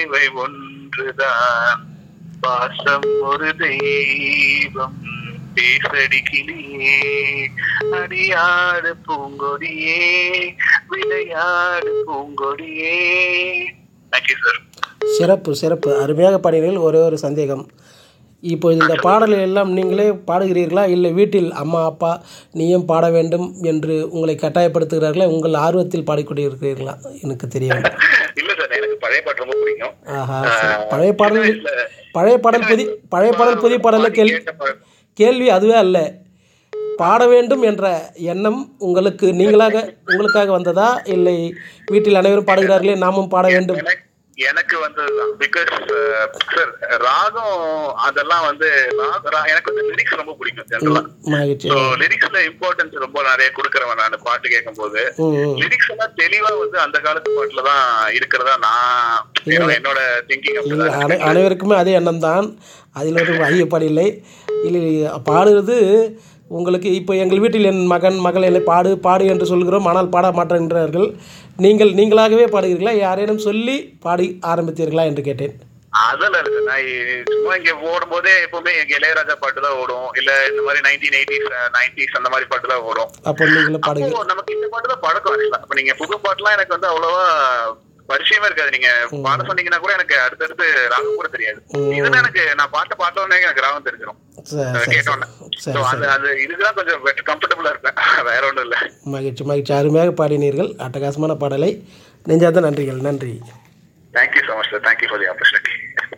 தேவை ஒன்றுதான் பாசம் ஒரு தெய்வம் பேசடி கிளியே அடியாடு பூங்கொடியே விளையாடு பூங்கொடியே தேங்க்யூ சார் சிறப்பு சிறப்பு அருமையாக பாடினீர்கள் ஒரே ஒரு சந்தேகம் இப்போ இந்த பாடலை எல்லாம் நீங்களே பாடுகிறீர்களா இல்லை வீட்டில் அம்மா அப்பா நீயும் பாட வேண்டும் என்று உங்களை கட்டாயப்படுத்துகிறார்களா உங்கள் ஆர்வத்தில் பாடிக்கொண்டிருக்கிறீர்களா எனக்கு தெரிய வேண்டும் இல்ல சார் எனக்கு பழைய பாட்டு ரொம்ப பிடிக்கும் ஆஹா சரி. பழைய பாடல் பழைய பாடல் புதி பழைய பாடல் புதிய பாடலை கேள்வி கேட்ட பா- கேள்வி அதுவே அல்ல பாட வேண்டும் என்ற எண்ணம் உங்களுக்கு நீங்களாக உங்களுக்காக வந்ததா இல்லை வீட்டில் அனைவரும் பாடுகிறார்களே நாமும் பாட வேண்டும் எனக்கு- எனக்கு வந்ததுதான் பிகாஸ் சார் ராகம் அதெல்லாம் வந்து ராக- ரா- எனக்கு வந்து லிரிக்ஸ் ரொம்ப பிடிக்கும் ஜென்ரலா மகிழ்ச்சி ஸோ லிரிக்ஸ்ல இம்பார்ட்டன்ஸ் ரொம்ப நிறைய கொடுக்கறவன் நான் பாட்டு கேட்கும் போது ம் ம். லிரிக்ஸ் எல்லாம் தெளிவா வந்து அந்த காலத்து பாட்டுல தான் இருக்கிறதா நான் என்னோட- என்னோட திங்கிங் இல்லை அனை அனைவருக்குமே அதே எண்ணம் தான் அதில் ஒரு ஐயப்பாடு இல்லை இல்லை பாடுறது உங்களுக்கு இப்போ எங்கள் வீட்டில் என் மகன் மகள் என்னை பாடு பாடு என்று சொல்கிறோம் ஆனால் பாட மாட்டேங்கிறார்கள் நீங்கள் நீங்களாகவே பாடுகிறீர்களா யாரேனும் சொல்லி பாடி ஆரம்பித்தீர்களா என்று கேட்டேன் அதெல்லாம் இருக்கு நான் இ- சும்மா இங்க ஓடும் போதே எப்பவுமே எங்க இளையராஜா பாட்டு தான் ஓடும் இல்ல இந்த மாதிரி நைன்டீன் எயிட்டிஸ் நைன்டிஸ் அந்த மாதிரி பாட்டு தான் ஓடும் அப்போ நீங்களும் பாடுங்க அப்போ நமக்கு இந்த பாட்டு தான் பழக்கம் ஆக்சுவலா அப்ப நீங்க புது பாட்டுலாம் எனக்கு வந்து அவ்வளவா பரிச்சயமே இருக்காது நீங்க பாட சொன்னீங்கன்னா கூட எனக்கு அடுத்தடுத்து ராகம் கூட தெரியாது இதுல எனக்கு நான் பாட்டு பார்த்தோன்னே எனக்கு ராகம் தெரிஞ்சிடும் சரி சரி கேட்டோன்னே சரி So, அது அது இதுதான் கொஞ்சம் கம்ஃபர்டபுளா இருப்பேன் வேற ஒண்ணும் இல்ல மகிழ்ச்சி மகிழ்ச்சி அருமையாக பாடினீர்கள் அட்டகாசமான பாடலை நெஞ்சார்ந்த நன்றிகள் நன்றி thank you so much sir thank you for the opportunity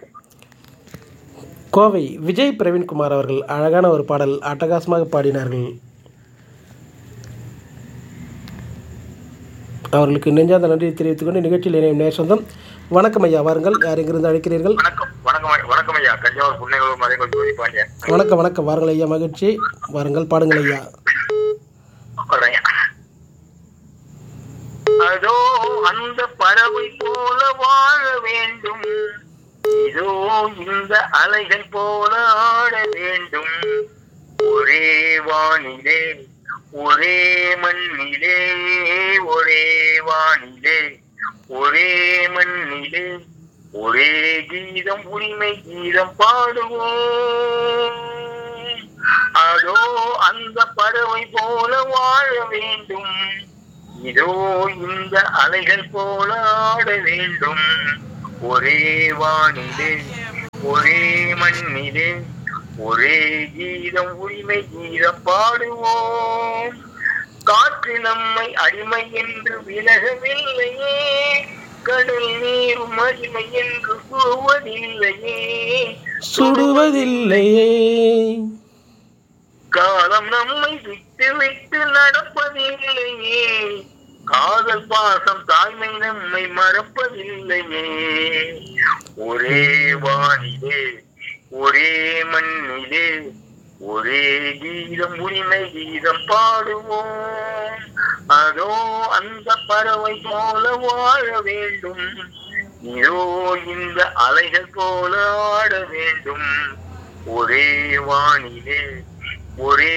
Kovai Vijay Praveenkumar அவர்கள் அழகான ஒரு பாடல் அட்டகாசமாக பாடினார்கள் அவர்களுக்கு நெஞ்சார்ந்த நன்றியை தெரிவித்துக் கொண்டு நிகழ்ச்சியில் இணையும் நேர் சொந்தம் வணக்கம் ஐயா வாருங்கள் யார் எங்கிருந்து அழைக்கிறீர்கள் வணக்கம் வணக்கம் வணக்கம் ஐயா தஞ்சாவூர் புன்னைகளூர் மதைகள் ஜோதி பாண்டியன் வணக்கம் வணக்கம் வாருங்கள் ஐயா மகிழ்ச்சி வாருங்கள் பாடுங்கள் ஐயா சொல்றேன் அதோ அந்த பறவை போல வாழ வேண்டும் இதோ இந்த அலைகள் போல ஆட வேண்டும் ஒரே வானிலே ஒரே மண்ணிலே ஒரே வானிலே ஒரே மண்ணிலே ஒரே கீதம் உரிமை கீதம் பாடுவோம் அதோ அந்த பறவை போல வாழ வேண்டும் இதோ இந்த அலைகள் போல ஆட வேண்டும் ஒரே வானிலே ஒரே மண்ணிலே ஒரே கீதம் உரிமை கீதம் பாடுவோம் காற்று நம்மை அடிமை என்று விலகவில்லையே கடல் நீரும் அடிமை என்று கூவதில்லையே சுடுவதில்லையே காலம் நம்மை விட்டு விட்டு நடப்பதில்லையே காதல் பாசம் தாய்மை நம்மை மறப்பதில்லையே ஒரே வானிலே ஒரே மண்ணிலே ஒரே கீதம் உரிமை கீதம் பாடுவோம் அதோ அந்த பறவை போல வாழ வேண்டும் இதோ இந்த அலைகள் போல ஆட வேண்டும் ஒரே வானிலே ஒரே